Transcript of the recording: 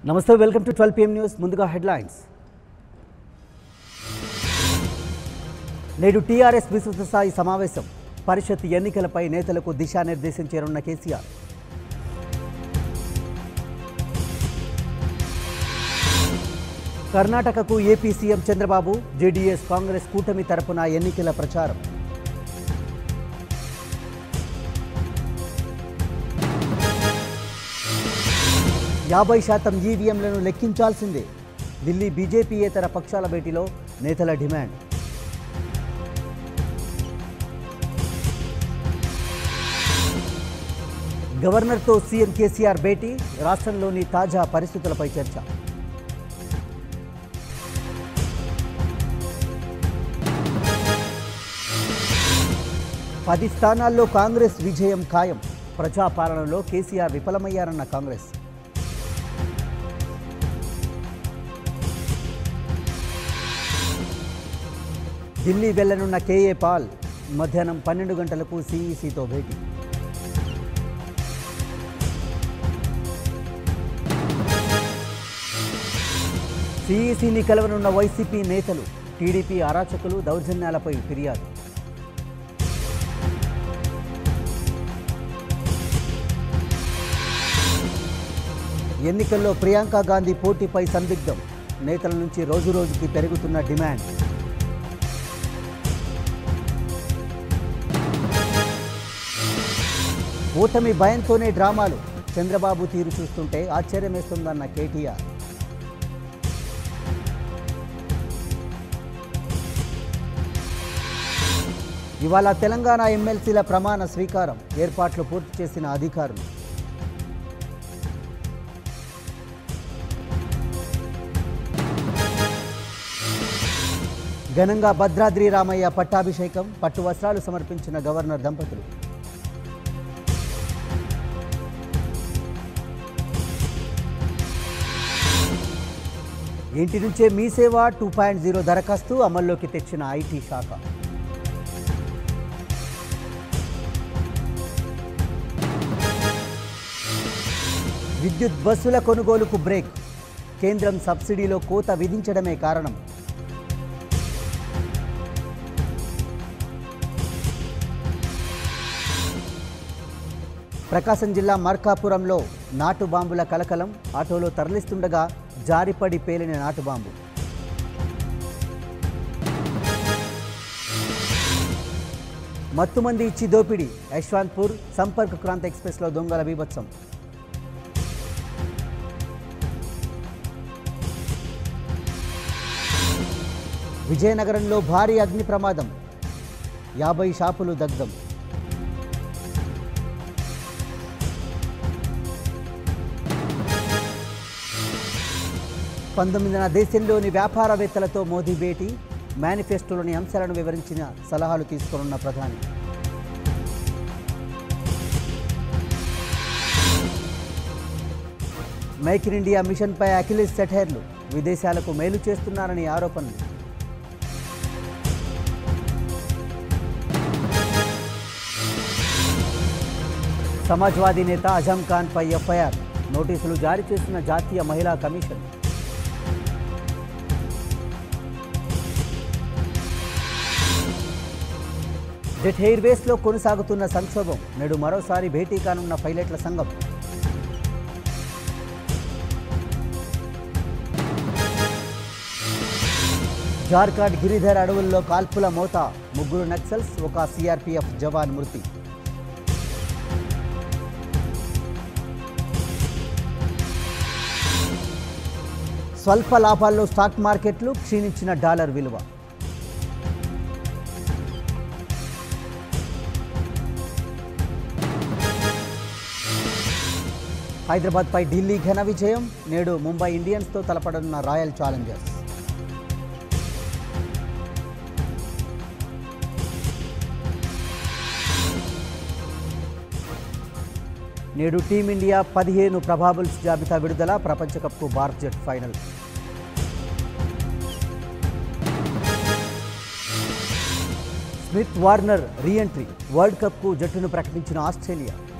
నమస్తే welcome to twelve PM news ముందుగా headlines నేడు టీఆర్ఎస్ విస్తృత స్థాయి సమావేశం పరిషత్ ఎన్నికలపై నేతలకు దిశానిర్దేశం చేరున్న కేసీఆర్ కర్ణాటకకు AP CM Chandrababu JDS Congress కూటమి తరపున ఎన్నికల ప్రచారం యాభై శాతం ఈవీఎంలను లెక్కించాల్సిందే ఢిల్లీ బీజేపీయేతర పక్షాల భేటీలో నేతల డిమాండ్ గవర్నర్తో సీఎం కేసీఆర్ భేటీ రాష్ట్రంలోని తాజా పరిస్థితులపై చర్చ పది స్థానాల్లో కాంగ్రెస్ విజయం ఖాయం ప్రజాపాలనలో కేసీఆర్ విఫలమయ్యారన్న కాంగ్రెస్ ఢిల్లీ వెళ్లనున్న కేఏ పాల్ మధ్యాహ్నం పన్నెండు గంటలకు సీఈసీతో భేటీ సీఈసీని కలవనున్న వైసీపీ నేతలు టీడీపీ అరాచకులు దౌర్జన్యాలపై ఫిర్యాదు ఎన్నికల్లో ప్రియాంక గాంధీ పోటీపై సందిగ్ధం నేతల నుంచి రోజురోజుకి పెరుగుతున్న డిమాండ్ ఓటమి భయంతోనే డ్రామాలు చంద్రబాబు తీరు చూస్తుంటే ఆశ్చర్యమేస్తుందన్న కేటీఆర్ ఇవాళ తెలంగాణ ఎమ్మెల్సీల ప్రమాణ స్వీకారం ఏర్పాట్లు పూర్తి చేసిన అధికారులు ఘనంగా భద్రాద్రి రామయ్య పట్టాభిషేకం పట్టు వస్త్రాలు సమర్పించిన గవర్నర్ దంపతులు ఇంటి నుంచే మీ సేవ టూ పాయింట్ జీరో దరఖాస్తు అమల్లోకి తెచ్చిన ఐటీ శాఖ విద్యుత్ బస్సుల కొనుగోలుకు బ్రేక్ కేంద్రం సబ్సిడీలో కోత విధించడమే కారణం ప్రకాశం జిల్లా మార్కాపురంలో నాటు బాంబుల కలకలం ఆటోలో తరలిస్తుండగా జారిపడి పేలిన నాటు బాంబు మత్తుమంది ఇచ్చి దోపిడీ యశ్వంత్పూర్ సంపర్క్ క్రాంతి ఎక్స్ప్రెస్లో దొంగల బీభత్సం విజయనగరంలో భారీ అగ్ని ప్రమాదం యాభై షాపులు దగ్ధం పంతొమ్మిదిన దేశంలోని వ్యాపారవేత్తలతో మోదీ భేటీ మేనిఫెస్టోలోని అంశాలను వివరించిన సలహాలు తీసుకున్న ప్రధాని మేక్ ఇన్ ఇండియా మిషన్పై అఖిలేష్ సెటైర్లు విదేశాలకు మేలు చేస్తున్నారని ఆరోపణలు సమాజ్వాదీ నేత అజం ఖాన్పై ఎఫ్ఐఆర్ నోటీసులు జారీ చేసిన జాతీయ మహిళా కమిషన్ జెట్ ఎయిర్వేస్లో కొనసాగుతున్న సంక్షోభం నేడు మరోసారి భేటీ కానున్న పైలట్ల సంఘం జార్ఖండ్ గిరిధర్ అడవుల్లో కాల్పుల మోత ముగ్గురు నక్సల్స్ ఒక సిఆర్పిఎఫ్ జవాన్ మృతి స్వల్ప లాభాల్లో స్టాక్ మార్కెట్లు క్షీణించిన డాలర్ విలువ హైదరాబాద్పై ఢిల్లీ ఘన విజయం నేడు ముంబై ఇండియన్స్తో తలపడనున్న రాయల్ ఛాలెంజర్స్ నేడు టీమిండియా పదిహేను ప్రభాబుల్స్ జాబితా విడుదల ప్రపంచ కప్కు భారత్ జట్ final Smith Warner reentry world కప్కు జట్టును ప్రకటించిన ఆస్ట్రేలియా